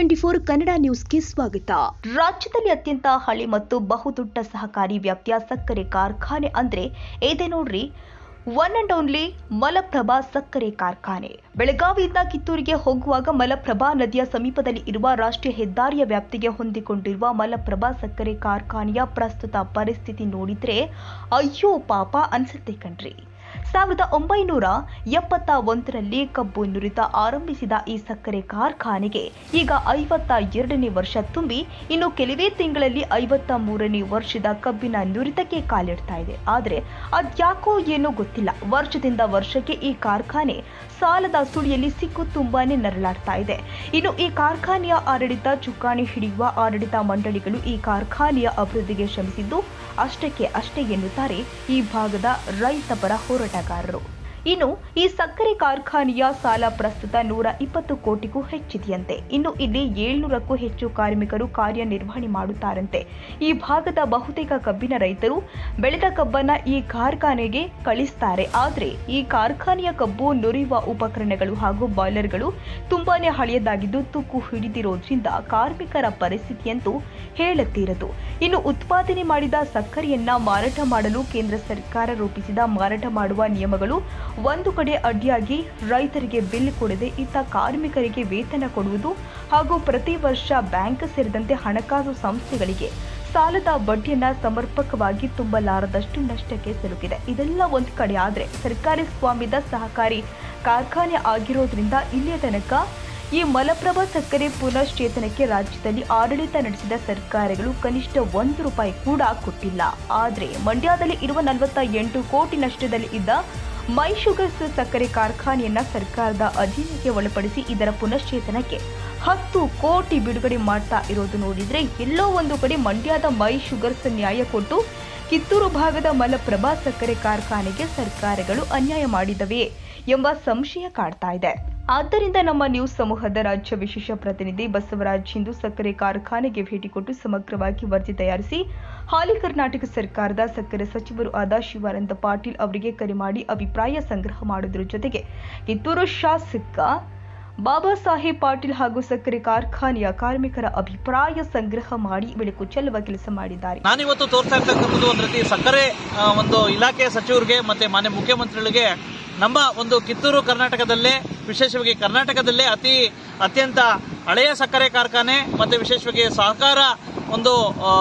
Twenty four Kannada ನ್ಯೂಸ್ಗೆ ಸ್ವಾಗತ ರಾಜ್ಯದಲ್ಲಿ ಅತ್ಯಂತ ಹಳೆ ಮತ್ತು ಬಹುದೊಡ್ಡ ಸಹಕಾರಿ ವ್ಯಾಪ್ತಿಯ ಸಕ್ಕರೆ ಕಾರ್ಖಾನೆ ಅಂದ್ರೆ ಇದೆ ನೋಡ್ರಿ ಒನ್ ಅಂಡ್ ಓನ್ಲಿ ಮಲಪ್ರಭಾ ಸಕ್ಕರೆ ಕಾರ್ಖಾನೆ ಬೆಳಗಾವಿಯಿಂದ ಕಿತ್ತೂರಿಗೆ ಹೋಗುವಾಗ ಮಲಪ್ರಭಾ ನದಿಯ ಸಮೀಪದಲ್ಲಿ ಇರುವ ರಾಷ್ಟ್ರೀಯ ಹೆದ್ದಾರಿಯ ವ್ಯಾಪ್ತಿಗೆ ಹೊಂದಿಕೊಂಡಿರುವ ಮಲಪ್ರಭಾ ಸಕ್ಕರೆ ಕಾರ್ಖಾನೆಯ ಪ್ರಸ್ತುತ ಪರಿಸ್ಥಿತಿ ನೋಡಿದ್ರೆ ಅಯ್ಯೋ ಪಾಪ ಅನ್ಸುತ್ತೆ ಕಣ್ರಿ ಸಾವಿರದ ಒಂಬೈನೂರ ಎಪ್ಪತ್ತ ಒಂದರಲ್ಲಿ ಕಬ್ಬು ನುರಿತ ಆರಂಭಿಸಿದ ಈ ಸಕ್ಕರೆ ಕಾರ್ಖಾನೆಗೆ ಈಗ ಐವತ್ತ ಎರಡನೇ ವರ್ಷ ತುಂಬಿ ಇನ್ನು ಕೆಲವೇ ತಿಂಗಳಲ್ಲಿ ಐವತ್ತ ಮೂರನೇ ವರ್ಷದ ಕಬ್ಬಿನ ನುರಿತಕ್ಕೆ ಕಾಲಿಡ್ತಾ ಇದೆ ಆದರೆ ಅದ್ಯಾಕೋ ಏನೋ ಗೊತ್ತಿಲ್ಲ ವರ್ಷದಿಂದ ವರ್ಷಕ್ಕೆ ಈ ಕಾರ್ಖಾನೆ ಸಾಲದ ಸುಳಿಯಲ್ಲಿ ಸಿಕ್ಕು ತುಂಬಾನೇ ನರಳಾಡ್ತಾ ಇದೆ ಇನ್ನು ಈ ಕಾರ್ಖಾನೆಯ ಆಡಳಿತ ಚುಕ್ಕಾಣಿ ಹಿಡಿಯುವ ಆಡಳಿತ ಮಂಡಳಿಗಳು ಈ ಕಾರ್ಖಾನೆಯ ಅಭಿವೃದ್ಧಿಗೆ ಶ್ರಮಿಸಿದ್ದು ಅಷ್ಟಕ್ಕೆ ಅಷ್ಟೇ ಎನ್ನುತ್ತಾರೆ ಈ ಭಾಗದ ರೈತ ಪರ ಹೋರಾಟಗಾರರು ಇನ್ನು ಈ ಸಕ್ಕರೆ ಕಾರ್ಖಾನೆಯ ಸಾಲ ಪ್ರಸ್ತುತ ನೂರ ಇಪ್ಪತ್ತು ಕೋಟಿಗೂ ಹೆಚ್ಚಿದೆಯಂತೆ ಇನ್ನು ಇಲ್ಲಿ ಏಳ್ನೂರಕ್ಕೂ ಹೆಚ್ಚು ಕಾರ್ಮಿಕರು ಕಾರ್ಯನಿರ್ವಹಣೆ ಮಾಡುತ್ತಾರಂತೆ ಈ ಭಾಗದ ಬಹುತೇಕ ಕಬ್ಬಿನ ರೈತರು ಬೆಳೆದ ಕಬ್ಬನ್ನ ಈ ಕಾರ್ಖಾನೆಗೆ ಕಳಿಸ್ತಾರೆ ಆದರೆ ಈ ಕಾರ್ಖಾನೆಯ ಕಬ್ಬು ನುರಿಯುವ ಉಪಕರಣಗಳು ಹಾಗೂ ಬಾಯ್ಲರ್ಗಳು ತುಂಬಾನೇ ಹಳೆಯದಾಗಿದ್ದು ತುಕ್ಕು ಹಿಡಿದಿರೋದ್ರಿಂದ ಕಾರ್ಮಿಕರ ಪರಿಸ್ಥಿತಿಯಂತೂ ಹೇಳುತ್ತೀರದು ಇನ್ನು ಉತ್ಪಾದನೆ ಮಾಡಿದ ಸಕ್ಕರೆಯನ್ನ ಮಾರಾಟ ಮಾಡಲು ಕೇಂದ್ರ ಸರ್ಕಾರ ರೂಪಿಸಿದ ಮಾರಾಟ ಮಾಡುವ ನಿಯಮಗಳು ಒಂದು ಕಡೆ ಅಡ್ಡಿಯಾಗಿ ರೈತರಿಗೆ ಬಿಲ್ ಕೊಡದೆ ಇತ್ತ ಕಾರ್ಮಿಕರಿಗೆ ವೇತನ ಕೊಡುವುದು ಹಾಗೂ ಪ್ರತಿ ವರ್ಷ ಬ್ಯಾಂಕ್ ಸೇರಿದಂತೆ ಹಣಕಾಸು ಸಂಸ್ಥೆಗಳಿಗೆ ಸಾಲದ ಬಡ್ಡಿಯನ್ನ ಸಮರ್ಪಕವಾಗಿ ತುಂಬಲಾರದಷ್ಟು ನಷ್ಟಕ್ಕೆ ಸಿಲುಕಿದೆ ಇದೆಲ್ಲ ಒಂದು ಕಡೆ ಆದರೆ ಸರ್ಕಾರಿ ಸ್ವಾಮ್ಯದ ಸಹಕಾರಿ ಕಾರ್ಖಾನೆ ಆಗಿರೋದ್ರಿಂದ ಇಲ್ಲಿಯ ತನಕ ಈ ಮಲಪ್ರಭಾ ಸಕ್ಕರೆ ಪುನಶ್ಚೇತನಕ್ಕೆ ರಾಜ್ಯದಲ್ಲಿ ಆಡಳಿತ ನಡೆಸಿದ ಸರ್ಕಾರಗಳು ಕನಿಷ್ಠ ಒಂದು ರೂಪಾಯಿ ಕೂಡ ಕೊಟ್ಟಿಲ್ಲ ಆದರೆ ಮಂಡ್ಯದಲ್ಲಿ ಇರುವ ನಲವತ್ತ ಎಂಟು ಕೋಟಿ ನಷ್ಟದಲ್ಲಿ ಇದ್ದ ಮೈ ಶುಗರ್ಸ್ ಸಕ್ಕರೆ ಕಾರ್ಖಾನೆಯನ್ನ ಸರ್ಕಾರದ ಅಧೀನಕ್ಕೆ ಒಳಪಡಿಸಿ ಇದರ ಪುನಶ್ಚೇತನಕ್ಕೆ ಹತ್ತು ಕೋಟಿ ಬಿಡುಗಡೆ ಮಾಡ್ತಾ ಇರೋದು ನೋಡಿದ್ರೆ ಎಲ್ಲೋ ಒಂದು ಕಡೆ ಮಂಡ್ಯದ ಮೈ ಶುಗರ್ಸ್ ನ್ಯಾಯ ಕೊಟ್ಟು ಕಿತ್ತೂರು ಭಾಗದ ಮಲಪ್ರಭಾ ಸಕ್ಕರೆ ಕಾರ್ಖಾನೆಗೆ ಸರ್ಕಾರಗಳು ಅನ್ಯಾಯ ಮಾಡಿದವೇ ಎಂಬ ಸಂಶಯ ಕಾಡ್ತಾ ಇದೆ ಆದ್ದರಿಂದ ನಮ್ಮ ನ್ಯೂಸ್ ಸಮೂಹದ ರಾಜ್ಯ ವಿಶೇಷ ಪ್ರತಿನಿಧಿ ಬಸವರಾಜ್ ಇಂದು ಸಕ್ಕರೆ ಕಾರ್ಖಾನೆಗೆ ಭೇಟಿ ಕೊಟ್ಟು ಸಮಗ್ರವಾಗಿ ವರದಿ ತಯಾರಿಸಿ ಹಾಲಿ ಕರ್ನಾಟಕ ಸರ್ಕಾರದ ಸಕ್ಕರೆ ಸಚಿವರು ಆದ ಶಿವಾನಂದ ಪಾಟೀಲ್ ಅವರಿಗೆ ಕರೆ ಮಾಡಿ ಅಭಿಪ್ರಾಯ ಸಂಗ್ರಹ ಮಾಡುವುದರ ಜೊತೆಗೆ ಕಿತ್ತೂರು ಶಾಸಕ ಬಾಬಾ ಸಾಹೇಬ್ ಪಾಟೀಲ್ ಹಾಗೂ ಸಕ್ಕರೆ ಕಾರ್ಖಾನೆಯ ಕಾರ್ಮಿಕರ ಅಭಿಪ್ರಾಯ ಸಂಗ್ರಹ ಮಾಡಿ ಬೆಳಕು ಚೆಲ್ಲುವ ಕೆಲಸ ಮಾಡಿದ್ದಾರೆ ನಾನಿವತ್ತು ತೋರ್ತಾ ಇರ್ತಕ್ಕಂಥದ್ದು ಒಂದು ರೀತಿ ಸಕ್ಕರೆ ಆ, ಒಂದು ಇಲಾಖೆ ಸಚಿವರಿಗೆ ಮತ್ತೆ ಮಾನ್ಯ ಮುಖ್ಯಮಂತ್ರಿಗಳಿಗೆ ನಮ್ಮ ಒಂದು ಕಿತ್ತೂರು ಕರ್ನಾಟಕದಲ್ಲೇ ವಿಶೇಷವಾಗಿ ಕರ್ನಾಟಕದಲ್ಲೇ ಅತಿ ಅತ್ಯಂತ ಹಳೆಯ ಸಕ್ಕರೆ ಕಾರ್ಖಾನೆ ಮತ್ತೆ ವಿಶೇಷವಾಗಿ ಸಹಕಾರ ಒಂದು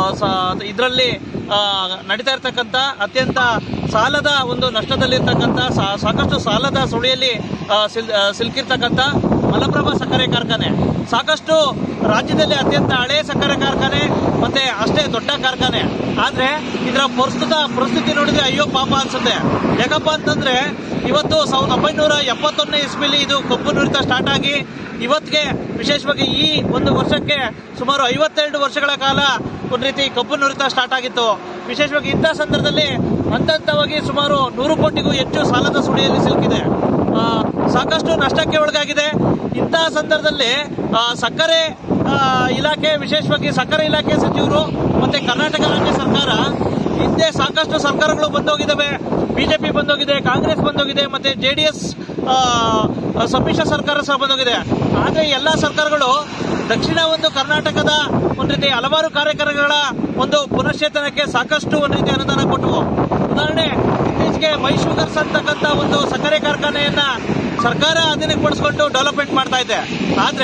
ಇದರಲ್ಲಿ ನಡೀತಾ ಇರ್ತಕ್ಕಂಥ ಅತ್ಯಂತ ಸಾಲದ ಒಂದು ನಷ್ಟದಲ್ಲಿರ್ತಕ್ಕಂಥ ಸಾ- ಸಾಕಷ್ಟು ಸಾಲದ ಸುಳಿಯಲ್ಲಿ ಆ, ಸಿಲ್- ಆ, ಸಿಲುಕಿರ್ತಕ್ಕಂಥ ಮಲಪ್ರಭಾ ಸಕ್ಕರೆ ಕಾರ್ಖಾನೆ ಸಾಕಷ್ಟು ರಾಜ್ಯದಲ್ಲಿ ಅತ್ಯಂತ ಹಳೆಯ ಸಕ್ಕರೆ ಕಾರ್ಖಾನೆ ಮತ್ತೆ ಅಷ್ಟೇ ದೊಡ್ಡ ಕಾರ್ಖಾನೆ ಆದ್ರೆ ಇದರ ಪ್ರಸ್ತುತ ಪರಿಸ್ಥಿತಿ ನೋಡಿದ್ರೆ ಅಯ್ಯೋ ಪಾಪ ಅನ್ಸುತ್ತೆ ಯಾಕಪ್ಪ ಅಂತಂದ್ರೆ ಇವತ್ತು ಸಾವಿರದ ಒಂಬೈನೂರ ಎಪ್ಪತ್ತೊಂದನೇ ಇಸ್ವಿಲಿ ಇದು ಕಬ್ಬು ನುರಿತ ಸ್ಟಾರ್ಟ್ ಆಗಿ ಇವತ್ತಿಗೆ ವಿಶೇಷವಾಗಿ ಈ ಒಂದು ವರ್ಷಕ್ಕೆ ಸುಮಾರು ಐವತ್ತೆರಡು ವರ್ಷಗಳ ಕಾಲ ಒಂದು ರೀತಿ ಕಬ್ಬು ನುರಿತ ಸ್ಟಾರ್ಟ್ ಆಗಿತ್ತು ವಿಶೇಷವಾಗಿ ಇಂಥ ಸಂದರ್ಭದಲ್ಲಿ ಹಂತ ಹಂತವಾಗಿ ಸುಮಾರು ನೂರು ಕೋಟಿಗೂ ಹೆಚ್ಚು ಸಾಲದ ಸುಳಿಯಲ್ಲಿ ಸಿಲುಕಿದೆ ಆ, ಸಾಕಷ್ಟು ನಷ್ಟಕ್ಕೆ ಒಳಗಾಗಿದೆ ಇಂತಹ ಸಂದರ್ಭದಲ್ಲಿ ಆ, ಸಕ್ಕರೆ ಆ, ಇಲಾಖೆ ವಿಶೇಷವಾಗಿ ಸಕ್ಕರೆ ಇಲಾಖೆ ಸಚಿವರು ಮತ್ತೆ ಕರ್ನಾಟಕ ರಾಜ್ಯ ಸರ್ಕಾರ ಹಿಂದೆ ಸಾಕಷ್ಟು ಸರ್ಕಾರಗಳು ಬಂದೋಗಿದ್ದಾವೆ ಬಿಜೆಪಿ ಬಂದೋಗಿದೆ ಕಾಂಗ್ರೆಸ್ ಬಂದೋಗಿದೆ ಮತ್ತೆ ಜೆಡಿಎಸ್ ಸಮ್ಮಿಶ್ರ ಸರ್ಕಾರ ಸಹ ಬಂದೋಗಿದೆ ಆದ್ರೆ ಎಲ್ಲ ಸರ್ಕಾರಗಳು ದಕ್ಷಿಣ ಒಂದು ಕರ್ನಾಟಕದ ಒಂದು ರೀತಿ ಹಲವಾರು ಕಾರ್ಯಕ್ರಮಗಳ ಒಂದು ಪುನಶ್ಚೇತನಕ್ಕೆ ಸಾಕಷ್ಟು ಒಂದು ರೀತಿ ಅನುದಾನ ಕೊಟ್ಟವು ಉದಾಹರಣೆ ಇತ್ತೀಚೆಗೆ ಮೈ ಶುಗರ್ಸ್ ಅಂತಕ್ಕಂಥ ಒಂದು ಸಕ್ಕರೆ ಕಾರ್ಖಾನೆಯನ್ನ ಸರ್ಕಾರ ಅಧೀನಕ್ಕೆ ಪಡಿಸ್ಕೊಂಡು ಡೆವಲಪ್ಮೆಂಟ್ ಮಾಡ್ತಾ ಇದೆ ಆದ್ರೆ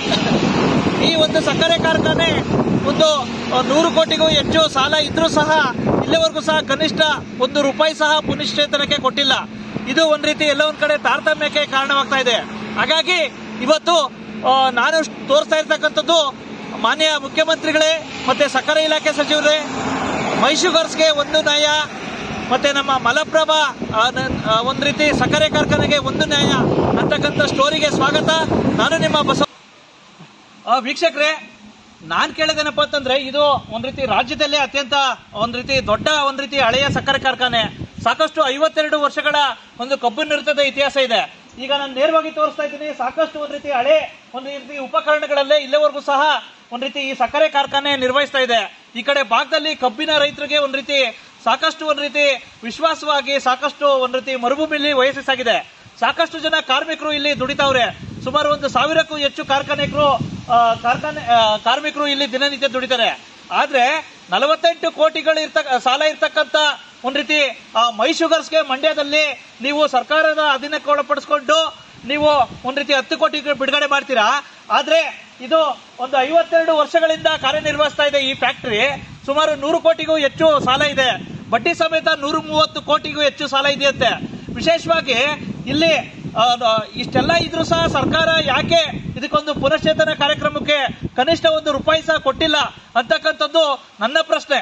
ಈ ಒಂದು ಸಕ್ಕರೆ ಕಾರ್ಖಾನೆ ಒಂದು ಆ, ನೂರು ಕೋಟಿಗೂ ಹೆಚ್ಚು ಸಾಲ ಇದ್ರೂ ಸಹ ಇಲ್ಲಿವರೆಗೂ ಸಹ ಕನಿಷ್ಠ ಒಂದು ರೂಪಾಯಿ ಸಹ ಪುನಶ್ಚೇತನಕ್ಕೆ ಕೊಟ್ಟಿಲ್ಲ ಇದು ಒಂದ್ ರೀತಿ ಎಲ್ಲ ಒಂದ್ ಕಡೆ ತಾರತಮ್ಯಕ್ಕೆ ಕಾರಣವಾಗ್ತಾ ಇದೆ ಹಾಗಾಗಿ ಇವತ್ತು ಆ, ನಾನು ತೋರಿಸ್ತಾ ಇರ್ತಕ್ಕಂಥದ್ದು ಮಾನ್ಯ ಮುಖ್ಯಮಂತ್ರಿಗಳೇ ಮತ್ತೆ ಸಕ್ಕರೆ ಇಲಾಖೆ ಸಚಿವರೇ ಮೈಶುಗರ್ಸ್ಗೆ ಒಂದು ನ್ಯಾಯ ಮತ್ತೆ ನಮ್ಮ ಮಲಪ್ರಭಾ ಆ, ನ- ಆ, ಒಂದ್ ರೀತಿ ಸಕ್ಕರೆ ಕಾರ್ಖಾನೆಗೆ ಒಂದು ನ್ಯಾಯ ಅಂತಕ್ಕಂಥ ಸ್ಟೋರಿಗೆ ಸ್ವಾಗತ ನಾನು ನಿಮ್ಮ ಬಸವ ಆ, ವೀಕ್ಷಕರೇ ನಾನ್ ಕೇಳೋದೇನಪ್ಪ ಅಂತಂದ್ರೆ ಇದು ಒಂದ್ ರೀತಿ ರಾಜ್ಯದಲ್ಲೇ ಅತ್ಯಂತ ಒಂದ್ ರೀತಿ ದೊಡ್ಡ ಒಂದ್ ರೀತಿ ಹಳೆಯ ಸಕ್ಕರೆ ಕಾರ್ಖಾನೆ ಸಾಕಷ್ಟು ಐವತ್ತೆರಡು ವರ್ಷಗಳ ಒಂದು ಕಬ್ಬು ನಿರುತದ ಇತಿಹಾಸ ಇದೆ ಈಗ ನಾನು ನೇರವಾಗಿ ತೋರಿಸ್ತಾ ಇದ್ದೀನಿ ಸಾಕಷ್ಟು ಒಂದ್ ರೀತಿ ಹಳೆ ಒಂದ್ ರೀತಿ ಉಪಕರಣಗಳಲ್ಲೇ ಇಲ್ಲಿವರೆಗೂ ಸಹ ಒಂದ್ ರೀತಿ ಈ ಸಕ್ಕರೆ ಕಾರ್ಖಾನೆ ನಿರ್ವಹಿಸ್ತಾ ಇದೆ ಈ ಕಡೆ ಭಾಗದಲ್ಲಿ ಕಬ್ಬಿನ ರೈತರಿಗೆ ಒಂದ್ ರೀತಿ ಸಾಕಷ್ಟು ಒಂದ್ ರೀತಿ ವಿಶ್ವಾಸವಾಗಿ ಸಾಕಷ್ಟು ಒಂದ್ ರೀತಿ ಮರುಭೂಮಿಯಲ್ಲಿ ವಯಸ್ಸಾಗಿದೆ ಸಾಕಷ್ಟು ಜನ ಕಾರ್ಮಿಕರು ಇಲ್ಲಿ ದುಡಿತಾವ್ರೆ ಸುಮಾರು ಒಂದು ಸಾವಿರಕ್ಕೂ ಹೆಚ್ಚು ಕಾರ್ಖಾನೆಗಳು ಆ, ಕಾರ್ಖಾನೆ ಆ, ಕಾರ್ಮಿಕರು ಇಲ್ಲಿ ದಿನನಿತ್ಯ ದುಡಿತಾರೆ ಆದ್ರೆ ನಲವತ್ತೆಂಟು ಕೋಟಿಗಳು ಇರ್ತಕ್ಕ ಸಾಲ ಇರ್ತಕ್ಕಂತ ಒಂದ್ ರೀತಿ ಆ, ಮೈ ಶುಗರ್ಸ್ಗೆ ಮಂಡ್ಯದಲ್ಲಿ ನೀವು ಸರ್ಕಾರದ ಅಧೀನಕ್ಕೆ ಒಳಪಡಿಸ್ಕೊಂಡು ನೀವು ಒಂದ್ ರೀತಿ ಹತ್ತು ಕೋಟಿ ಬಿಡುಗಡೆ ಮಾಡ್ತೀರಾ ಆದ್ರೆ ಇದು ಒಂದು ಐವತ್ತೆರಡು ವರ್ಷಗಳಿಂದ ಕಾರ್ಯನಿರ್ವಹಿಸ್ತಾ ಇದೆ ಈ ಫ್ಯಾಕ್ಟರಿ ಸುಮಾರು ನೂರು ಕೋಟಿಗೂ ಹೆಚ್ಚು ಸಾಲ ಇದೆ ಬಡ್ಡಿ ಸಮೇತ ನೂರ ಮೂವತ್ತು ಕೋಟಿಗೂ ಹೆಚ್ಚು ಸಾಲ ಇದೆಯಂತೆ ವಿಶೇಷವಾಗಿ ಇಲ್ಲಿ ಆ, ಆ, ಇಷ್ಟೆಲ್ಲ ಇದ್ರೂ ಸಹ ಸರ್ಕಾರ ಯಾಕೆ ಇದಕ್ಕೊಂದು ಪುನಶ್ಚೇತನ ಕಾರ್ಯಕ್ರಮಕ್ಕೆ ಕನಿಷ್ಠ ಒಂದು ರೂಪಾಯಿ ಸಹ ಕೊಟ್ಟಿಲ್ಲ ಅಂತಕ್ಕಂಥದ್ದು ನನ್ನ ಪ್ರಶ್ನೆ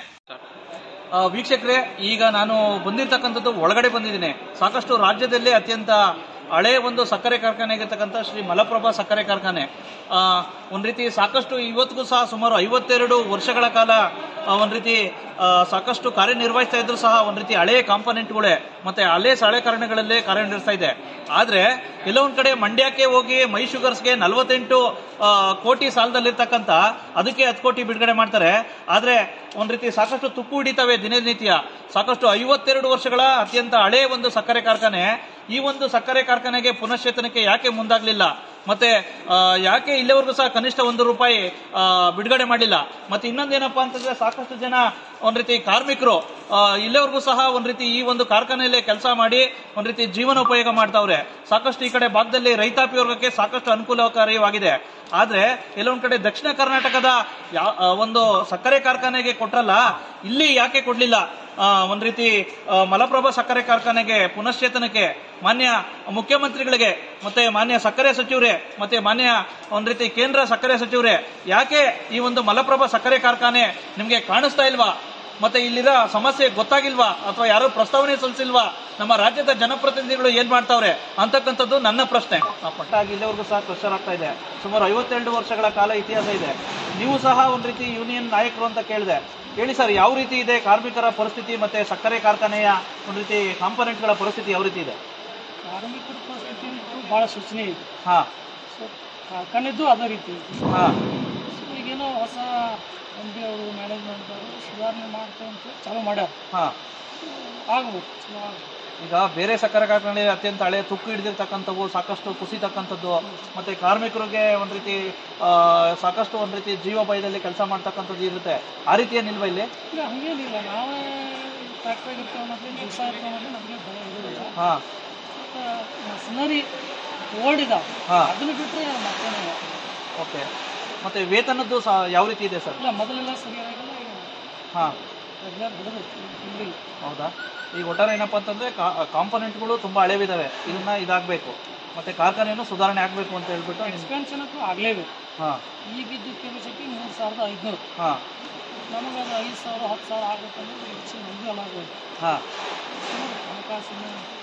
ಆ, ವೀಕ್ಷಕರೇ ಈಗ ನಾನು ಬಂದಿರತಕ್ಕಂಥದ್ದು ಒಳಗಡೆ ಬಂದಿದ್ದೀನಿ ಸಾಕಷ್ಟು ರಾಜ್ಯದಲ್ಲೇ ಅತ್ಯಂತ ಹಳೆ ಒಂದು ಸಕ್ಕರೆ ಕಾರ್ಖಾನೆ ಆಗಿರ್ತಕ್ಕಂಥ ಶ್ರೀ ಮಲಪ್ರಭಾ ಸಕ್ಕರೆ ಕಾರ್ಖಾನೆ ಆ, ಒಂದ್ ರೀತಿ ಸಾಕಷ್ಟು ಇವತ್ತಿಗೂ ಸಹ ಸುಮಾರು ಐವತ್ತೆರಡು ವರ್ಷಗಳ ಕಾಲ ಆ, ಒಂದ್ ರೀತಿ ಆ, ಸಾಕಷ್ಟು ಕಾರ್ಯನಿರ್ವಹಿಸ್ತಾ ಇದ್ರು ಸಹ ಒಂದ್ ರೀತಿ ಹಳೆ ಕಾಂಪೊನೆಂಟ್ಗಳೇ ಮತ್ತೆ ಹಳೆ ಸಳೆಕರಣಗಳಲ್ಲೇ ಕಾರ್ಯನಿರ್ವಹಿಸ್ತಾ ಇದೆ ಆದ್ರೆ ಎಲ್ಲೋ ಒಂದ್ ಕಡೆ ಮಂಡ್ಯಕ್ಕೆ ಹೋಗಿ ಮೈ ಶುಗರ್ಸ್ಗೆ ನಲವತ್ತೆಂಟು ಆ, ಕೋಟಿ ಸಾಲದಲ್ಲಿರ್ತಕ್ಕಂಥ ಅದಕ್ಕೆ ಹತ್ತು ಕೋಟಿ ಬಿಡುಗಡೆ ಮಾಡ್ತಾರೆ ಆದ್ರೆ ಒಂದ್ ರೀತಿ ಸಾಕಷ್ಟು ತುಕ್ಕು ಹಿಡಿತವೆ ದಿನನಿತ್ಯ ಸಾಕಷ್ಟು ಐವತ್ತೆರಡು ವರ್ಷಗಳ ಅತ್ಯಂತ ಹಳೆ ಒಂದು ಸಕ್ಕರೆ ಕಾರ್ಖಾನೆ ಈ ಒಂದು ಸಕ್ಕರೆ ಕಾರ್ಖಾನೆಗೆ ಪುನಶ್ಚೇತನಕ್ಕೆ ಯಾಕೆ ಮುಂದಾಗ್ಲಿಲ್ಲ ಮತ್ತೆ ಆ, ಯಾಕೆ ಇಲ್ಲಿವರೆಗೂ ಸಹ ಕನಿಷ್ಠ ಒಂದು ರೂಪಾಯಿ ಆ, ಬಿಡುಗಡೆ ಮಾಡಿಲ್ಲ ಮತ್ತೆ ಇನ್ನೊಂದೇನಪ್ಪಾ ಅಂತಂದ್ರೆ ಸಾಕಷ್ಟು ಜನ ಒಂದ್ ರೀತಿ ಕಾರ್ಮಿಕರು ಆ, ಇಲ್ಲಿವರೆಗೂ ಸಹ ಒಂದ್ ರೀತಿ ಈ ಒಂದು ಕಾರ್ಖಾನೆಯಲ್ಲಿ ಕೆಲಸ ಮಾಡಿ ಒಂದ್ ರೀತಿ ಜೀವನೋಪಯೋಗ ಮಾಡ್ತಾವ್ರೆ ಸಾಕಷ್ಟು ಈ ಕಡೆ ಭಾಗದಲ್ಲಿ ರೈತಾಪಿ ವರ್ಗಕ್ಕೆ ಸಾಕಷ್ಟು ಅನುಕೂಲಕಾರಿಯಾಗಿದೆ ಆದ್ರೆ ಕೆಲವೊಂದ್ ಕಡೆ ದಕ್ಷಿಣ ಕರ್ನಾಟಕದ ಯಾ- ಆ, ಒಂದು ಸಕ್ಕರೆ ಕಾರ್ಖಾನೆಗೆ ಕೊಟ್ರಲ್ಲ ಇಲ್ಲಿ ಯಾಕೆ ಕೊಡ್ಲಿಲ್ಲ ಆ, ಒಂದ್ ರೀತಿ ಆ, ಮಲಪ್ರಭಾ ಸಕ್ಕರೆ ಕಾರ್ಖಾನೆಗೆ ಪುನಶ್ಚೇತನಕ್ಕೆ ಮಾನ್ಯ ಮುಖ್ಯಮಂತ್ರಿಗಳಿಗೆ ಮತ್ತೆ ಮಾನ್ಯ ಸಕ್ಕರೆ ಸಚಿವರೇ ಮತ್ತೆ ಮಾನ್ಯ ಒಂದ್ ರೀತಿ ಕೇಂದ್ರ ಸಕ್ಕರೆ ಸಚಿವರೇ ಯಾಕೆ ಈ ಒಂದು ಮಲಪ್ರಭಾ ಸಕ್ಕರೆ ಕಾರ್ಖಾನೆ ನಿಮ್ಗೆ ಕಾಣಿಸ್ತಾ ಇಲ್ವಾ ಮತ್ತೆ ಇಲ್ಲಿರೋ ಸಮಸ್ಯೆ ಗೊತ್ತಾಗಿಲ್ವಾ ಅಥವಾ ಯಾರು ಪ್ರಸ್ತಾವನೆ ಸಲ್ಲಿಸಿಲ್ವಾ ನಮ್ಮ ರಾಜ್ಯದ ಜನಪ್ರತಿನಿಧಿಗಳು ಏನ್ ಮಾಡ್ತಾವ್ರೆ ಅಂತಕ್ಕಂಥದ್ದು ನನ್ನ ಪ್ರಶ್ನೆ ಆ ಪಟ್ಟಾಗಿ ಇಲ್ಲಿವರೆಗೂ ಸಹ ಕ್ರಷರ್ ಆಗ್ತಾ ಇದೆ ಸುಮಾರು ಐವತ್ತೆರಡು ವರ್ಷಗಳ ಕಾಲ ಇತಿಹಾಸ ಇದೆ ನೀವು ಸಹ ಒಂದ್ ರೀತಿ ಯೂನಿಯನ್ ನಾಯಕರು ಅಂತ ಕೇಳಿದೆ ಹೇಳಿ ಸರ್ ಯಾವ ರೀತಿ ಇದೆ ಕಾರ್ಮಿಕರ ಪರಿಸ್ಥಿತಿ ಮತ್ತೆ ಸಕ್ಕರೆ ಕಾರ್ಖಾನೆಯ ಒಂದ್ ರೀತಿ ಕಾಂಪೊನೆಂಟ್ಗಳ ಪರಿಸ್ಥಿತಿ ಯಾವ ರೀತಿ ಇದೆ ಕಾರ್ಮಿಕರ ಪರಿಸ್ಥಿತಿ ಅಂತೂ ಭಾಳ ಸೂಚನೆ ಇದೆ ಹಾ ಸೊ ಕಾರ್ಖಾನೆದ್ದು ಅದೇ ರೀತಿ ಇದೆ ಹಾ ಸೊ ಈಗೇನೋ ಹೊಸ ಎಂ ಪಿ ಅವರು ಮ್ಯಾನೇಜ್ಮೆಂಟ್ ಅವರು ಸುಧಾರಣೆ ಮಾಡ್ತಾರೆ ಅಂತ ಚಾಲೂ ಮಾಡ್ಯಾರ ಹಾ ಆಗ್ಬೋದು ಚಲೋ ಆಗ್ಬೋದು ಈಗ ಬೇರೆ ಸಕ್ಕರೆ ಕಾರ್ಖಾನೆ ಅತ್ಯಂತ ಹಳೆ ತುಕ್ಕು ಹಿಡಿದಿರ್ತಕ್ಕಂಥವು ಸಾಕಷ್ಟು ಕುಸಿತಕ್ಕಂಥದ್ದು ಮತ್ತೆ ಕಾರ್ಮಿಕರಿಗೆ ಒಂದ್ ರೀತಿ ಆ, ಸಾಕಷ್ಟು ಒಂದ್ ರೀತಿ ಜೀವ ಭಯದಲ್ಲಿ ಕೆಲಸ ಮಾಡ್ತಕ್ಕಂಥದ್ದು ಇರುತ್ತೆ ಆ ರೀತಿ ಏನಿಲ್ವಾ ಇಲ್ಲಿ ಇಲ್ಲ ಹಂಗೇನಿಲ್ಲ ನಾವೇ ಫ್ಯಾಕ್ಟ್ರಿಗೆ ಇರ್ತೇವೆ ಅನ್ನೋದು ದಿವಸ ಇರ್ತೇವೆ ಅನ್ನೋದು ನಮಗೆ ಭಯ ಇರೋದಿಲ್ಲ ಹಾ ಮತ್ತು ಮಷಿನರಿ ಓಲ್ಡ್ ಇದಾವೆ ಹಾ ಅದನ್ನು ಬಿಟ್ಟರೆ ಮತ್ತೇನಿಲ್ಲ ಓಕೆ ಮತ್ತೆ ವೇತನದ್ದು ಸಹ ಯಾವ ರೀತಿ ಇದೆ ಸರ್ ಇಲ್ಲ ಮೊದಲೆಲ್ಲ ಸರಿಯಾಗಿಲ್ಲ ಈಗ ಹಾ ರೆಗ್ಯುಲರ್ ಬಿಡೋದು ಇಲ್ಲಿ ಹೌದಾ ಈಗ ಒಟ್ಟಾರೆ ಏನಪ್ಪಾ ಅಂತಂದ್ರೆ ಕಾಂಪೊನೆಂಟ್ಗಳು ತುಂಬಾ ಹಳೆವಿದಾವೆ ಇದನ್ನ ಇದಾಗಬೇಕು ಮತ್ತೆ ಕಾರ್ಖಾನೆಯನ್ನು ಸುಧಾರಣೆ ಆಗಬೇಕು ಅಂತ ಹೇಳ್ಬಿಟ್ಟು ನಿಮ್- ಎಕ್ಸ್ಪೆನ್ಷನ್ ಅಂತೂ ಆಗಲೇಬೇಕು ಹಾ ಈಗಿದ್ದು ಕೆಪಾಸಿಟಿ ಮೂರು ಸಾವಿರದ ಐದುನೂರು ಹಾ ನಮಗೆ ಅದು ಐದು ಸಾವಿರ ಹತ್ತು ಸಾವಿರ ಆಗ್ಬೇಕಂದ್ರೆ ಹೆಚ್ಚು ನಮಗೂ ಅಲ್ಲ ಆಗೋದು ಹಾ ಹಣಕಾಸಿನ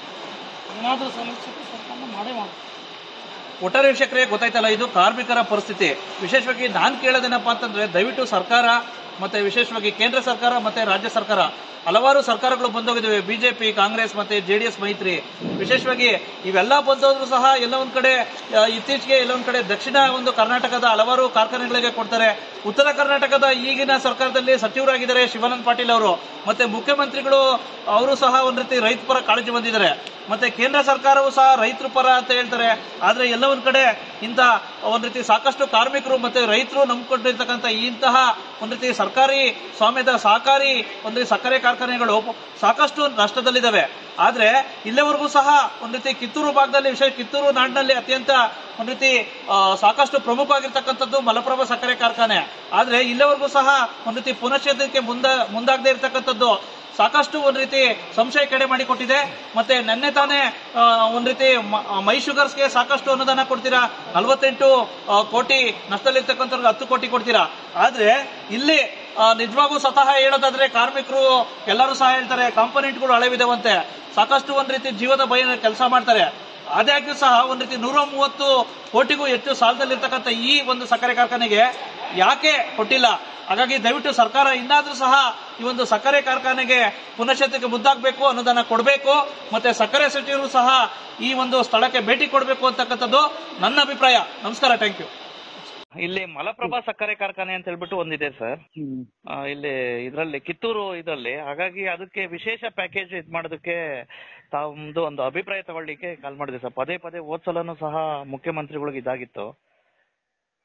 ಏನಾದರೂ ಸೌಲಭ್ಯ ಸರ್ಕಾರ ಮಾಡೇ ಮಾಡಿ ಒಟ್ಟಾರೆ ವೀಕ್ಷಕರೇ ಗೊತ್ತಾಯ್ತಲ್ಲ ಇದು ಕಾರ್ಮಿಕರ ಪರಿಸ್ಥಿತಿ ವಿಶೇಷವಾಗಿ ನಾನು ಕೇಳೋದೇನಪ್ಪಾ ಅಂತಂದ್ರೆ ದಯವಿಟ್ಟು ಸರ್ಕಾರ ಮತ್ತೆ ವಿಶೇಷವಾಗಿ ಕೇಂದ್ರ ಸರ್ಕಾರ ಮತ್ತೆ ರಾಜ್ಯ ಸರ್ಕಾರ ಹಲವಾರು ಸರ್ಕಾರಗಳು ಬಂದೋಗಿದ್ದಾವೆ ಬಿಜೆಪಿ ಕಾಂಗ್ರೆಸ್ ಮತ್ತೆ ಜೆಡಿಎಸ್ ಮೈತ್ರಿ ವಿಶೇಷವಾಗಿ ಇವೆಲ್ಲ ಬಂದೋದ್ರು ಸಹ ಎಲ್ಲ ಒಂದ್ ಕಡೆ ಆ, ಇತ್ತೀಚೆಗೆ ಎಲ್ಲ ಒಂದ್ ಕಡೆ ದಕ್ಷಿಣ ಒಂದು ಕರ್ನಾಟಕದ ಹಲವಾರು ಕಾರ್ಖಾನೆಗಳಿಗೆ ಕೊಡ್ತಾರೆ ಉತ್ತರ ಕರ್ನಾಟಕದ ಈಗಿನ ಸರ್ಕಾರದಲ್ಲಿ ಸಚಿವರಾಗಿದ್ದಾರೆ ಶಿವಾನಂದ ಪಾಟೀಲ್ ಅವರು ಮತ್ತೆ ಮುಖ್ಯಮಂತ್ರಿಗಳು ಅವರು ಸಹ ಒಂದ್ ರೀತಿ ರೈತ ಪರ ಕಾಳಜಿ ಬಂದಿದ್ದಾರೆ ಮತ್ತೆ ಕೇಂದ್ರ ಸರ್ಕಾರವು ಸಹ ರೈತರ ಪರ ಅಂತ ಹೇಳ್ತಾರೆ ಆದ್ರೆ ಎಲ್ಲ ಒಂದ್ ಕಡೆ ಇಂತ ಒಂದ್ ರೀತಿ ಸಾಕಷ್ಟು ಕಾರ್ಮಿಕರು ಮತ್ತೆ ರೈತರು ನಂಬ್ಕೊಂಡಿರ್ತಕ್ಕಂಥ ಇಂತಹ ಒಂದ್ ರೀತಿ ಸರ್ಕಾರಿ ಸ್ವಾಮ್ಯದ ಸಹಕಾರಿ ಒಂದ್ ರೀತಿ ಸಕ್ಕರೆ ಕಾರ್ಖಾನೆಗಳು ಸಾಕಷ್ಟು ನಷ್ಟದಲ್ಲಿದ್ದಾವೆ ಆದ್ರೆ ಇಲ್ಲಿವರೆಗೂ ಸಹ ಒಂದ್ ರೀತಿ ಕಿತ್ತೂರು ಭಾಗದಲ್ಲಿ ವಿಶೇಷ ಕಿತ್ತೂರು ನಾಡಿನಲ್ಲಿ ಅತ್ಯಂತ ಒಂದ್ ರೀತಿ ಆ, ಸಾಕಷ್ಟು ಪ್ರಮುಖವಾಗಿರ್ತಕ್ಕಂಥದ್ದು ಮಲಪ್ರಭಾ ಸಕ್ಕರೆ ಕಾರ್ಖಾನೆ ಆದ್ರೆ ಇಲ್ಲಿವರೆಗೂ ಸಹ ಒಂದ್ ರೀತಿ ಪುನಶ್ಚೇತನಕ್ಕೆ ಮುಂದ ಮುಂದಾಗದೇ ಇರತಕ್ಕಂಥದ್ದು ಸಾಕಷ್ಟು ಒಂದ್ ರೀತಿ ಸಂಶಯ ಕಡೆ ಮಾಡಿಕೊಟ್ಟಿದೆ ಮತ್ತೆ ನೆನ್ನೆ ತಾನೇ ಆ, ಒಂದ್ ರೀತಿ ಮ- ಮೈ ಶುಗರ್ಸ್ಗೆ ಸಾಕಷ್ಟು ಅನುದಾನ ಕೊಡ್ತೀರಾ ನಲವತ್ತೆಂಟು ಆ, ಕೋಟಿ ನಷ್ಟದಲ್ಲಿರ್ತಕ್ಕಂಥವ್ರಿಗೆ ಹತ್ತು ಕೋಟಿ ಕೊಡ್ತೀರಾ ಆದ್ರೆ ಇಲ್ಲಿ ಆ, ನಿಜವಾಗೂ ಸ್ವತಃ ಹೇಳೋದಾದ್ರೆ ಕಾರ್ಮಿಕರು ಎಲ್ಲರೂ ಸಹ ಹೇಳ್ತಾರೆ ಕಾಂಪೊನೆಂಟ್ಗಳು ಹಳೆವಿದಾವಂತೆ ಸಾಕಷ್ಟು ಒಂದ್ ರೀತಿ ಜೀವದ ಭಯ ಕೆಲಸ ಮಾಡ್ತಾರೆ ಆದಾಗ್ಯೂ ಸಹ ಒಂದ್ ರೀತಿ ನೂರ ಮೂವತ್ತು ಕೋಟಿಗೂ ಹೆಚ್ಚು ಸಾಲದಲ್ಲಿರ್ತಕ್ಕಂಥ ಈ ಒಂದು ಸಕ್ಕರೆ ಕಾರ್ಖಾನೆಗೆ ಯಾಕೆ ಕೊಟ್ಟಿಲ್ಲ ಹಾಗಾಗಿ ದಯವಿಟ್ಟು ಸರ್ಕಾರ ಇನ್ನಾದ್ರೂ ಸಹ ಈ ಒಂದು ಸಕ್ಕರೆ ಕಾರ್ಖಾನೆಗೆ ಪುನಶ್ಚೇತಕ್ಕೆ ಮುದ್ದಾಗಬೇಕು ಅನುದಾನ ಕೊಡಬೇಕು ಮತ್ತೆ ಸಕ್ಕರೆ ಸಚಿವರು ಸಹ ಈ ಒಂದು ಸ್ಥಳಕ್ಕೆ ಭೇಟಿ ಕೊಡಬೇಕು ಅಂತಕ್ಕಂಥದ್ದು ನನ್ನ ಅಭಿಪ್ರಾಯ ನಮಸ್ಕಾರ ಥ್ಯಾಂಕ್ ಯು ಇಲ್ಲಿ ಮಲಪ್ರಭಾ ಸಕ್ಕರೆ ಕಾರ್ಖಾನೆ ಅಂತ ಹೇಳ್ಬಿಟ್ಟು ಒಂದಿದೆ ಸರ್ ಆ, ಇಲ್ಲಿ ಇದರಲ್ಲಿ ಕಿತ್ತೂರು ಇದರಲ್ಲಿ ಹಾಗಾಗಿ ಅದಕ್ಕೆ ವಿಶೇಷ ಪ್ಯಾಕೇಜ್ ಇದ್ ಮಾಡೋದಕ್ಕೆ ತಾವೊಂದು ಒಂದು ಅಭಿಪ್ರಾಯ ತಗೊಳ್ಳಿಕ್ಕೆ ಕಾಲ್ ಮಾಡಿದೆ ಸರ್ ಪದೇ ಪದೇ ಹೋದ್ ಸಲನೂ ಸಹ ಮುಖ್ಯಮಂತ್ರಿಗಳಿಗೆ ಇದಾಗಿತ್ತು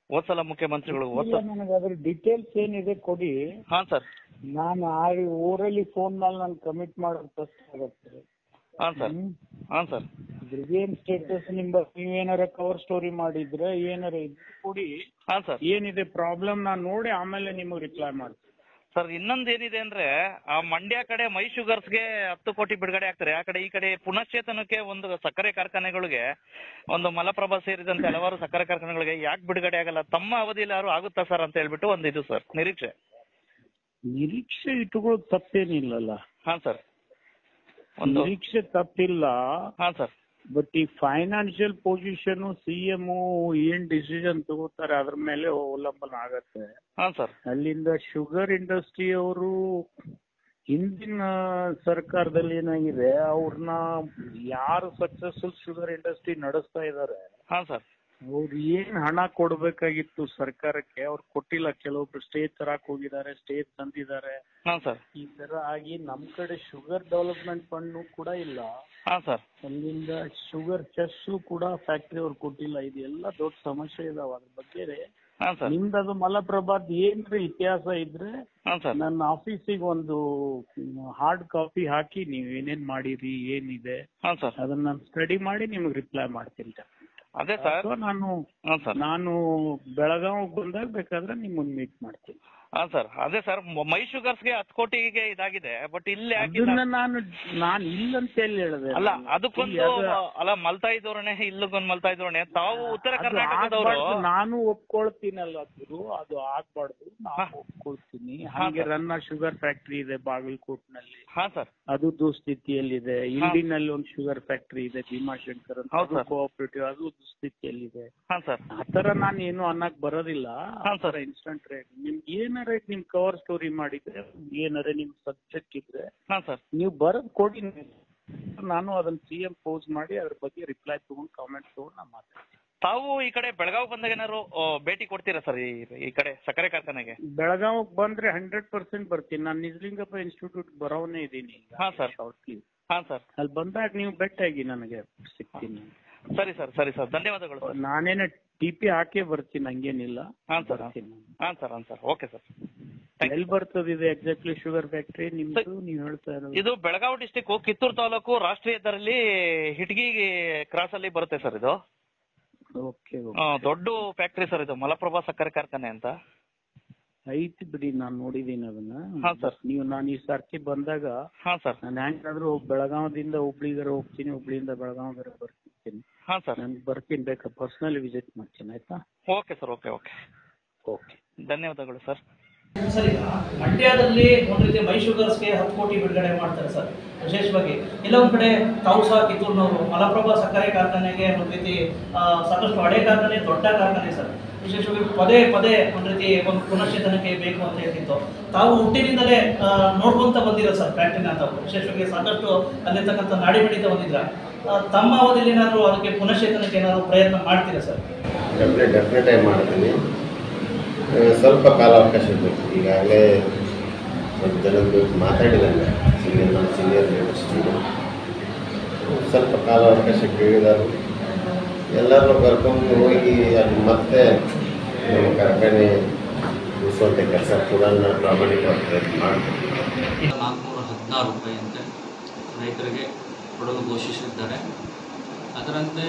ಹೋದ್ಸಲ ಮುಖ್ಯಮಂತ್ರಿಗಳು ಹೋದ್ಸಲ ನನಗೆ ಅದ್ರ ಡೀಟೇಲ್ಸ್ ಏನಿದೆ ಕೊಡಿ ಹಾಂ ಸರ್ ನಾನು ಆ ಊರಲ್ಲಿ ಫೋನ್ ಮೇಲೆ ನಾನು ಕಮಿಟ್ ಮಾಡೋದು ಕಷ್ಟ ಆಗುತ್ತೆ ಹಾಂ ಸರ್ ಹ್ಮ್. ಹಾಂ ಸರ್ ಇದ್ರದ್ದೇನ್ ಸ್ಟೇಟಸ್ ನಿಮ್ ನೀವೇನಾರ ಕವರ್ ಸ್ಟೋರಿ ಮಾಡಿದ್ರೆ ಏನಾರ ಇದ್ರೆ ಕೊಡಿ ಹಾಂ ಸರ್ ಏನಿದೆ ಪ್ರಾಬ್ಲಮ್ ನಾನು ನೋಡಿ ಆಮೇಲೆ ನಿಮಗೆ ರಿಪ್ಲೈ ಮಾಡ್ತೀನಿ ಸರ್ ಇನ್ನೊಂದು ಏನಿದೆ ಅಂದ್ರೆ ಆ ಮಂಡ್ಯ ಕಡೆ ಮೈ ಶುಗರ್ಸ್ಗೆ ಹತ್ತು ಕೋಟಿ ಬಿಡುಗಡೆ ಆಗ್ತಾರೆ ಆ ಕಡೆ ಈ ಕಡೆ ಪುನಶ್ಚೇತನಕ್ಕೆ ಒಂದು ಸಕ್ಕರೆ ಕಾರ್ಖಾನೆಗಳಿಗೆ ಒಂದು ಮಲಪ್ರಭಾ ಸೇರಿದಂತೆ ಹಲವಾರು ಸಕ್ಕರೆ ಕಾರ್ಖಾನೆಗಳಿಗೆ ಯಾಕೆ ಬಿಡುಗಡೆ ಆಗಲ್ಲ ತಮ್ಮ ಅವಧಿಯಲ್ಲಿ ಯಾರು ಆಗುತ್ತಾ ಸರ್ ಅಂತ ಹೇಳ್ಬಿಟ್ಟು ಒಂದು ಇದು ಸರ್ ನಿರೀಕ್ಷೆ ನಿರೀಕ್ಷೆ ಇಟ್ಕೊಳ್ಳೋದು ತಪ್ಪೇನಿಲ್ಲಲ್ಲ ಹಾಂ ಸರ್ ಒಂದು ನಿರೀಕ್ಷೆ ತಪ್ಪಿಲ್ಲ ಹಾಂ ಸರ್ ಬಟ್ ಈ ಫೈನಾನ್ಷಿಯಲ್ ಪೊಸಿಷನ್ ಸಿ ಎಂ ಏನ್ ಡಿಸಿಷನ್ ತಗೋತಾರೆ ಅದ್ರ ಮೇಲೆ ಅವಲಂಬನ ಆಗತ್ತೆ ಹಾಂ ಸರ್ ಅಲ್ಲಿಂದ ಶುಗರ್ ಇಂಡಸ್ಟ್ರಿ ಅವರು ಹಿಂದಿನ ಸರ್ಕಾರದಲ್ಲಿ ಏನಾಗಿದೆ ಅವ್ರನ್ನ ಯಾರು ಸಕ್ಸಸ್ಫುಲ್ ಶುಗರ್ ಇಂಡಸ್ಟ್ರಿ ನಡೆಸ್ತಾ ಇದ್ದಾರೆ ಹಾಂ ಸರ್ ಅವ್ರು ಏನ್ ಹಣ ಕೊಡ್ಬೇಕಾಗಿತ್ತು ಸರ್ಕಾರಕ್ಕೆ ಅವ್ರು ಕೊಟ್ಟಿಲ್ಲ ಕೆಲವೊಬ್ರು ಸ್ಟೇಜ್ ತರಾಕ್ ಹೋಗಿದ್ದಾರೆ ಸ್ಟೇಜ್ ತಂದಿದ್ದಾರೆ ಹಾಂ ಸರ್ ಈ ತರ ಆಗಿ ನಮ್ ಕಡೆ ಶುಗರ್ ಡೆವಲಪ್ಮೆಂಟ್ ಫಂಡ್ ಕೂಡ ಇಲ್ಲ ಹಾಂ ಸರ್ ಅಲ್ಲಿಂದ ಶುಗರ್ ಚೆಸ್ ಕೂಡ ಫ್ಯಾಕ್ಟ್ರಿ ಅವ್ರು ಕೊಟ್ಟಿಲ್ಲ ಇದೆಲ್ಲ ದೊಡ್ಡ ಸಮಸ್ಯೆ ಇದಾವ ಅದ್ರ ಬಗ್ಗೆ ಹಾಂ ಸರ್ ನಿಮ್ದದು ಮಲಪ್ರಭಾದ್ ಏನ್ರಿ ಇತಿಹಾಸ ಇದ್ರೆ ಹಾಂ ಸರ್ ನನ್ನ ಆಫೀಸಿಗೆ ಒಂದು ಹಾರ್ಡ್ ಕಾಪಿ ಹಾಕಿ ನೀವ್ ಏನೇನ್ ಮಾಡಿರಿ ಏನಿದೆ ಹಾಂ ಸರ್ ಅದನ್ನ ನಾನು ಸ್ಟಡಿ ಮಾಡಿ ನಿಮ್ಗೆ ರಿಪ್ಲೈ ಮಾಡ್ತೀನಿ ಅದೇ ಸರ್ ಅಥವಾ ನಾನು ಹಾಂ ಸರ್ ನಾನು ಬೆಳಗಾವ್ ಬಂದಾಗ ಬೇಕಾದ್ರೆ ನಿಮ್ಮನ್ನ ಮೀಟ್ ಮಾಡ್ತೀನಿ ಹಾಂ ಸರ್ ಅದೇ ಸರ್ ಮೈ ಶುಗರ್ಸ್ಗೆ ಹತ್ತು ಕೋಟಿಗೆ ಇದಾಗಿದೆ ಬಟ್ ಇಲ್ಲಿ ಯಾಕಿಲ್ಲ ಅದನ್ನ ನಾನು ನಾನು ಇಲ್ಲಂತ ಎಲ್ಲಿ ಹೇಳಿದೆ ಅಲ್ಲ ನಾನು? ಅದಕ್ಕೊಂದು See, ಅದು- ಅಲ್ಲ ಮಲ್ತಾಯಿ ಧೋರಣೆ ಇಲ್ಲಿಗೊಂದು ಮಲ್ತಾಯಿ ಧೋರಣೆ ತಾವು ಉತ್ತರ ಅದು ಕರ್ನಾಟಕದವರು ಆಗ್ಬಾರ್ದು. ನಾನು ಒಪ್ಕೊಳ್ತೀನಲ್ಲ ಗುರು ಅದು ಆಗ್ಬಾರ್ದು ನಾನು ಒಪ್ಕೊಳ್ತೀನಿ ಹಾಗೆ ರನ್ನ ಶುಗರ್ ಫ್ಯಾಕ್ಟ್ರಿ ಇದೆ ಬಾಗಲಕೋಟ್ನಲ್ಲಿ ಹಾ ಸರ್ ಅದು ದುಸ್ಥಿತಿಯಲ್ಲಿದೆ ಇಲ್ಲಿನಲ್ಲಿ ಒಂದು ಶುಗರ್ ಫ್ಯಾಕ್ಟ್ರಿ ಇದೆ ಭೀಮಾಶಂಕರ್ ಅಂತ ಹೌದು ಅದು ಸರ್. ಕೋಆಪರೇಟಿವ್ ಅದು ದುಸ್ಥಿತಿಯಲ್ಲಿದೆ ಹಾ ಸರ್ ಆತರ ನಾನು ಏನು ಅನ್ನಕ್ ಬರೋದಿಲ್ಲ ಹಾ, ಸರ್. ಇನ್ಸ್ಟಂಟ್ ರೇಟ್ ನಿಮ್ಗೆ ಏನಾರ ನಿಮ್ ಕವರ್ ಸ್ಟೋರಿ ಮಾಡಿದ್ರೆ ಏನಾರ ನಿಮ್ ಸಬ್ಜೆಕ್ಟ್ ಇದ್ರೆ ಹಾ ಸರ್ ನೀವು ಬರೋದ್ ಕೊಡಿ ನಾನು ಅದನ್ನ ಸಿ ಎಂ ಪೋಸ್ ಮಾಡಿ ಅದ್ರ ಬಗ್ಗೆ ರಿಪ್ಲೈ ತಗೊಂಡು ಕಾಮೆಂಟ್ ತಗೊಂಡು ನಾನು ಮಾತಾಡ್ತೀನಿ ತಾವು ಈ ಕಡೆ ಬೆಳಗಾವ್ ಬಂದಾಗ ಏನಾದ್ರು ಆ, ಭೇಟಿ ಕೊಡ್ತೀರಾ ಸರ್ ಈ ಈ ಕಡೆ ಸಕ್ಕರೆ ಕಾರ್ಖಾನೆಗೆ ಬೆಳಗಾವಿಗೆ ಬಂದ್ರೆ ಹಂಡ್ರೆಡ್ ಪರ್ಸೆಂಟ್ ಬರ್ತೀನಿ ನಾನು ನಿಜಲಿಂಗಪ್ಪ ಇನ್ಸ್ಟಿಟ್ಯೂಟ್ ಬರೋನೇ ಇದ್ದೀನಿ ಈಗ ಹಾ, ಸರ್. ಶಾರ್ಟ್ಲಿ ಹಾ ಸರ್ ಅಲ್ಲಿ ಬಂದಾಗ ನೀವು ಭೇಟಿಯಾಗಿ ನನಗೆ ಸಿಗ್ತೀನಿ ಸರಿ ಸರ್ ಸರಿ ಸರ್ ಧನ್ಯವಾದಗಳು ಸರ್ ನಾನೇನ ಟಿ ಪಿ ಹಾಕೇ ಬರ್ತೀನಿ ಹಂಗೇನಿಲ್ಲ ಹಾ ಸರ್ ಬರ್ತೀನಿ ನಾನು. ಹಾ ಸರ್ ಹಾ sir okay sir Thank you. ಎಲ್ಲಿ ಬರ್ತದೆ ಇದು ಎಕ್ಸಾಕ್ಟ್ಲಿ ಶುಗರ್ ಫ್ಯಾಕ್ಟ್ರಿ ನಿಮ್ದು ನೀವು ಹೇಳ್ತಾ ಇರೋದು ಇದು ಬೆಳಗಾವಿ ಡಿಸ್ಟಿಕ್ ಕಿತ್ತೂರು ತಾಲೂಕು ರಾಷ್ಟ್ರೀಯ ಹೆದ್ದಾರಲ್ಲಿ ಹಿಟ್ಗಿ ಕ್ರಾಸ್ ಅಲ್ಲಿ ಬರುತ್ತೆ ಸರ್ ಇದು ಓಕೆ ಆ, ದೊಡ್ಡ ಫ್ಯಾಕ್ಟ್ರಿ ಸರ್ ಇದು ಮಲಪ್ರಭಾ ಸಕ್ಕರೆ ಕಾರ್ಖಾನೆ ಅಂತ ಐತಿ ಬಿಡಿ ನಾನು ನೋಡಿದೀನಿ ಅದನ್ನ ಹಾ, ಸರ್. ನೀವು ನಾನು ಈ ಸರ್ತಿ ಬಂದಾಗ ಹಾ ಸರ್ ನಾನು ಹೆಂಗಾದ್ರೂ ಬೆಳಗಾವದಿಂದ ಹುಬ್ಳಿಗಾರ ಹೋಗ್ತೀನಿ ಹುಬ್ಳಿಯಿಂದ ಬೆಳಗಾವಿಗಾರ ಬರ್ತೀನಿ ಹಾ ಸರ್ ನಾನು ಬರ್ತೀನಿ ಬೇಕಾ ಪರ್ಸನಲಿ ವಿಸಿಟ್ ಮಾಡ್ತೀನಿ ಆಯ್ತಾ okay sir okay okay okay ಧನ್ಯವಾದಗಳು ಸರ್ ಸರ್ ಈಗ ಮಂಡ್ಯದಲ್ಲಿ ಒಂದು ರೀತಿ ಮೈ ಶುಗರ್ಸ್ಗೆ ಹತ್ತು ಕೋಟಿ ಬಿಡುಗಡೆ ಮಾಡ್ತಾರೆ ಸರ್ ವಿಶೇಷವಾಗಿ ಇಲ್ಲ ಒಂದ್ ಕಡೆ ತಾವು ಸಹ ಕಿತ್ತೂರಿನವರು ಮಲಪ್ರಭಾ ಸಕ್ಕರೆ ಕಾರ್ಖಾನೆಗೆ ಒಂದು ರೀತಿ ಆ, ಸಾಕಷ್ಟು ಹಳೆ ಕಾರ್ಖಾನೆ ದೊಡ್ಡ ಕಾರ್ಖಾನೆ ಸರ್ ವಿಶೇಷವಾಗಿ ಪದೇ ಪದೇ ಒಂದು ರೀತಿ ಒಂದು ಪುನಶ್ಚೇತನಕ್ಕೆ ಬೇಕು ಅಂತ ಹೇಳ್ತಿತ್ತು ತಾವು ಹುಟ್ಟಿನಿಂದಲೇ ಆ, ನೋಡ್ಕೊಂತ ಬಂದಿರೋ ಸರ್ ಫ್ಯಾಕ್ಟ್ರಿನ ತಾವು ವಿಶೇಷವಾಗಿ ಸಾಕಷ್ಟು ಅಲ್ಲಿರ್ತಕ್ಕಂಥ ನಾಡಿ ಮಿಡಿತ ಬಂದಿದ್ರ ಆ, ತಮ್ಮ ಅವಧಿಯಲ್ಲಿ ಏನಾದ್ರು ಅದಕ್ಕೆ ಪುನಶ್ಚೇತನಕ್ಕೆ ಏನಾದ್ರು ಪ್ರಯತ್ನ ಮಾಡ್ತೀರಾ ಸರ್ ಡೆಫಿನೆಟ್ ಡೆಫಿನೆಟ್ ಆಗಿ ಮಾಡ್ತೀನಿ ಆ, ಸ್ವಲ್ಪ ಕಾಲಾವಕಾಶ ಬೇಕು ಈಗಾಗಲೇ ಸ್ವಲ್ಪ ಜನದ್ದು ಮಾತಾಡಿದ್ದಾರೆ ಸೀನಿಯರ್ ನಮ್ಮ ಸೀನಿಯರ್ ಲೀಡರ್ಸ್ಗಳು ಸ್ವಲ್ಪ ಕಾಲಾವಕಾಶ ಕೇಳಿದರು ಎಲ್ಲರೂ ಕರ್ಕೊಂಡು ಹೋಗಿ ಅಲ್ಲಿ ಮತ್ತೆ ನಮ್ಮ ಕಾರ್ಖಾನೆ ಉಳಿಸುವಂಥ ಕೆಲಸ ಕೂಡ ನಾನು ಪ್ರಾಮಾಣಿಕವಾಗಿ ಪ್ರಯತ್ನ ಮಾಡ್ತೀನಿ ನಾಲ್ಕುನೂರ ಹದಿನಾರು ರೂಪಾಯಿಯಂತೆ ರೈತರಿಗೆ ಕೊಡಲು ಘೋಷಿಸಿದ್ದಾರೆ ಅದರಂತೆ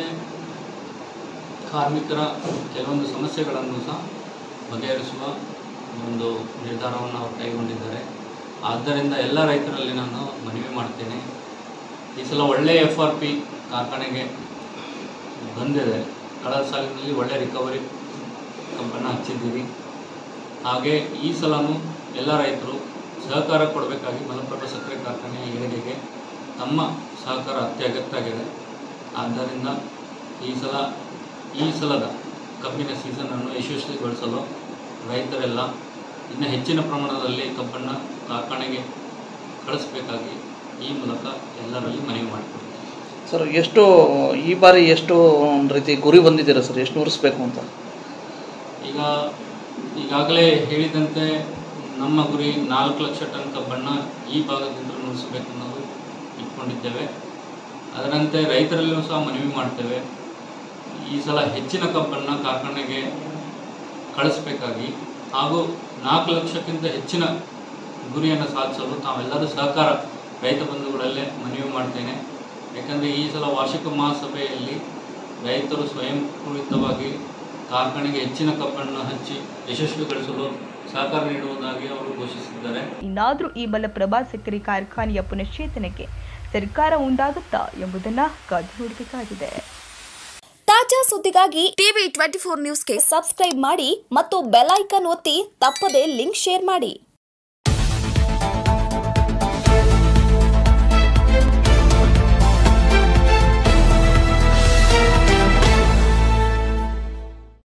ಕಾರ್ಮಿಕರ ಕೆಲವೊಂದು ಸಮಸ್ಯೆಗಳನ್ನು ಸಹ ಬಗೆಹರಿಸುವ ಒಂದು ನಿರ್ಧಾರವನ್ನು ಅವರು ಕೈಗೊಂಡಿದ್ದಾರೆ ಆದ್ದರಿಂದ ಎಲ್ಲ ರೈತರಲ್ಲಿ ನಾನು ಮನವಿ ಮಾಡ್ತೇನೆ ಈ ಸಲ ಒಳ್ಳೆಯ ಎಫ್ ಆರ್ ಪಿ ಕಾರ್ಖಾನೆಗೆ ಬಂದಿದೆ ಕಳೆದ ಸಾಲಿನಲ್ಲಿ ಒಳ್ಳೆಯ ರಿಕವರಿ ಕಂಪನ್ನು ಹಚ್ಚಿದ್ದೀರಿ ಹಾಗೆ ಈ ಸಲನೂ ಎಲ್ಲ ರೈತರು ಸಹಕಾರ ಕೊಡಬೇಕಾಗಿ ಮಲಪ್ರಭಾ ಸಕ್ಕರೆ ಕಾರ್ಖಾನೆಯ ಏಳಿಗೆಗೆ ತಮ್ಮ ಸಹಕಾರ ಅತ್ಯಗತ್ಯ ಆಗಿದೆ ಆದ್ದರಿಂದ ಈ ಸಲ ಈ ಸಲದ ಕಬ್ಬಿನ ಸೀಸನನ್ನು ಯಶಸ್ವಿಗೊಳಿಸಲು ರೈತರೆಲ್ಲ ಇನ್ನು ಹೆಚ್ಚಿನ ಪ್ರಮಾಣದಲ್ಲಿ ಕಬ್ಬನ್ನು ಕಾರ್ಖಾನೆಗೆ ಕಳಿಸಬೇಕಾಗಿ ಈ ಮೂಲಕ ಎಲ್ಲರಲ್ಲಿ ಮನವಿ ಮಾಡಿಕೊಡ್ತೀನಿ ಸರ್ ಎಷ್ಟು ಈ ಬಾರಿ ಎಷ್ಟು ಒಂದು ರೀತಿ ಗುರಿ ಬಂದಿದ್ದೀರಾ ಸರ್ ಎಷ್ಟು ನುರಿಸ್ಬೇಕು ಅಂತ ಈಗ ಈಗಾಗಲೇ ಹೇಳಿದಂತೆ ನಮ್ಮ ಗುರಿ ನಾಲ್ಕು ಲಕ್ಷ ಟನ್ ಕಬ್ಬನ್ನು ಈ ಭಾಗದಿಂದ ನುಡಿಸಬೇಕು ಅನ್ನೋದು ಇಟ್ಕೊಂಡಿದ್ದೇವೆ ಅದರಂತೆ ರೈತರಲ್ಲೂ ಸಹ ಮನವಿ ಮಾಡ್ತೇವೆ ಈ ಸಲ ಹೆಚ್ಚಿನ ಕಬ್ಬನ್ನು ಕಾರ್ಖಾನೆಗೆ ಕಳಿಸ್ಬೇಕಾಗಿ ಹಾಗೂ ನಾಲ್ಕು ಲಕ್ಷಕ್ಕಿಂತ ಹೆಚ್ಚಿನ ಗುರಿಯನ್ನು ಸಾಧಿಸಲು ತಾವೆಲ್ಲರೂ ಸಹಕಾರ ರೈತ ಬಂಧುಗಳಲ್ಲೇ ಮನವಿ ಮಾಡ್ತೇನೆ ಯಾಕಂದರೆ ಈ ಸಲ ವಾರ್ಷಿಕ ಮಹಾಸಭೆಯಲ್ಲಿ ರೈತರು ಸ್ವಯಂಪ್ರೇರಿತವಾಗಿ ಕಾರ್ಖಾನೆಗೆ ಹೆಚ್ಚಿನ ಕಬ್ಬನ್ನು ಹಚ್ಚಿ ಯಶಸ್ವಿಗೊಳಿಸಲು ಸಹಕಾರ ನೀಡುವುದಾಗಿ ಅವರು ಘೋಷಿಸಿದ್ದಾರೆ ಇನ್ನಾದರೂ ಈ ಮಲಪ್ರಭಾ ಸಕ್ಕರೆ ಕಾರ್ಖಾನೆಯ ಪುನಶ್ಚೇತನಕ್ಕೆ ಸರ್ಕಾರ ಮುಂದಾಗುತ್ತಾ ಎಂಬುದನ್ನ ಕಾದು ನೋಡಬೇಕಾಗಿದೆ ತಾಜಾ ಸುದ್ದಿಗಾಗಿ ಟಿವಿ ಟ್ವೆಂಟಿ ಫೋರ್ ನ್ಯೂಸ್ಗೆ ಸಬ್ಸ್ಕ್ರೈಬ್ ಮಾಡಿ ಮತ್ತು ಬೆಲ್ ಐಕಾನ್ ಒತ್ತಿ ತಪ್ಪದೇ ಲಿಂಕ್ ಶೇರ್ ಮಾಡಿ